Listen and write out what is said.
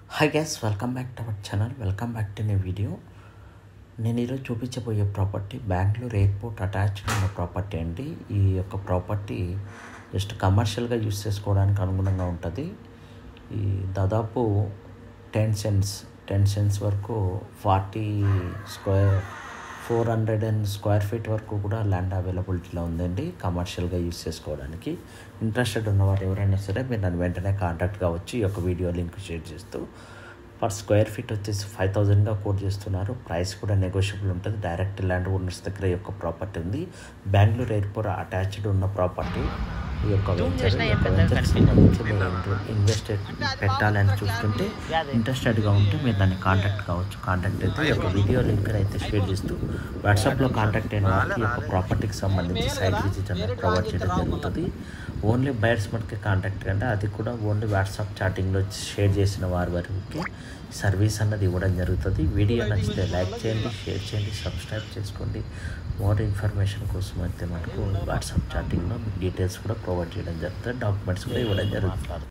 high guys welcome back to our channel welcome back to నీ video నేను ఈరోజు చూపించబోయే ప్రాపర్టీ బెంగళూరు ఎయిర్పోర్ట్ అటాచ్డ్ ఉన్న ప్రాపర్టీ అండి ఈ యొక్క ప్రాపర్టీ జస్ట్ కమర్షియల్గా యూస్ చేసుకోవడానికి అనుగుణంగా ఉంటుంది ఈ దాదాపు టెన్ సెంట్స్ టెన్ సెంట్స్ వరకు forty square four hundred and square feet వరకు కూడా ల్యాండ్ అవైలబిలిటీలో ఉందండి కమర్షియల్గా యూస్ చేసుకోవడానికి ఇంట్రెస్టెడ్ ఉన్నవారు ఎవరైనా సరే మీరు నన్ను వెంటనే కాంటాక్ట్ కావచ్చు ఈ యొక్క వీడియో లింక్ షేర్ చేస్తూ పర్ స్క్వేర్ ఫీట్ వచ్చేసి ఫైవ్ థౌజండ్గా కోట్ చేస్తున్నారు ప్రైస్ కూడా నెగోషియబుల్ ఉంటుంది డైరెక్ట్ ల్యాండ్ ఓనర్స్ దగ్గర ఈ యొక్క ప్రాపర్టీ ఉంది బెంగళూరు ఎయిర్పోర్ట్ అటాచ్డ్ ఉన్న ప్రాపర్టీ ఈ యొక్క వెంచర్ ఈ యొక్క వెంచర్ సంబంధించి మీరు ఇన్వెస్ట్ పెట్టాలని చూస్తుంటే ఇంట్రెస్టెడ్గా ఉంటే మీరు దాన్ని కాంటాక్ట్ కావచ్చు కాంటాక్ట్ అయితే ఈ యొక్క వీడియో లింక్ అయితే షేర్ చేస్తూ వాట్సాప్లో కాంటాక్ట్ అయిన వారికి ఈ యొక్క ప్రాపర్టీకి సంబంధించి సైట్ విజిట్ అనేది ప్రొవైడ్ చేయడం జరుగుతుంది ఓన్లీ బయర్స్ మనకి కాంటాక్ట్ కంటే అది కూడా ఓన్లీ వాట్సాప్ చాటింగ్లో షేర్ చేసిన వారి వరకు సర్వీస్ అన్నది ఇవ్వడం జరుగుతుంది వీడియో నచ్చితే లైక్ చేయండి షేర్ చేయండి సబ్స్క్రైబ్ చేసుకోండి మోర్ ఇన్ఫర్మేషన్ కోసం అయితే మనకు వాట్సాప్ చాటింగ్లో మీకు డీటెయిల్స్ కూడా ప్రొవైడ్ చేయడం జరుగుతుంది డాక్యుమెంట్స్ కూడా ఇవ్వడం జరుగుతుంది